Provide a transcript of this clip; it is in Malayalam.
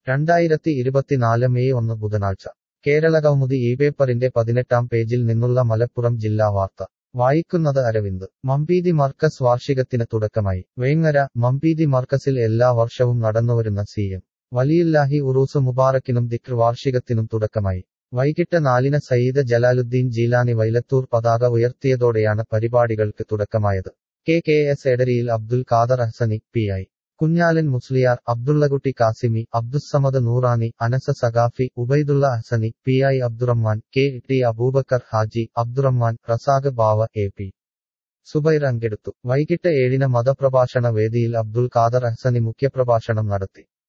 രണ്ടായിരത്തി ഇരുപത്തിനാല് മെയ് ഒന്ന് ബുധനാഴ്ച കേരളകൗമുദി ഈ പേപ്പറിന്റെ പതിനെട്ടാം പേജിൽ നിന്നുള്ള മലപ്പുറം ജില്ലാ വാർത്ത വായിക്കുന്നത് അരവിന്ദ് മമ്പീതി മർക്കസ് വാർഷികത്തിന് തുടക്കമായി വേങ്ങര മമ്പീതി മർക്കസിൽ എല്ലാ വർഷവും നടന്നുവരുന്ന സി എം വലിയുല്ലാഹി ഉറൂസ് മുബാറക്കിനും ദിക്ർ വാർഷികത്തിനും തുടക്കമായി വൈകിട്ട് നാലിന് സയ്യിദ് ജലാലുദ്ദീൻ ജീലാനി വൈലത്തൂർ പതാക ഉയർത്തിയതോടെയാണ് പരിപാടികൾക്ക് തുടക്കമായത് കെ കെ എസ് എടരിയിൽ Abdul Khader Ahsani P I Kunhalan Musliyar Abdullakutty Kasimi Abdussamad Noorani Anas Saqafi Ubaidulla Ahsani P I Abdurahman K T Aboobacker Haji Abdurahman Razak Bava A P Zubair അങ്കെടുത്തു വൈകിട്ട് ഏഴിന് മതപ്രഭാഷണ വേദിയിൽ അബ്ദുൽ ഖാദർ അഹ്സനി മുഖ്യപ്രഭാഷണം നടത്തി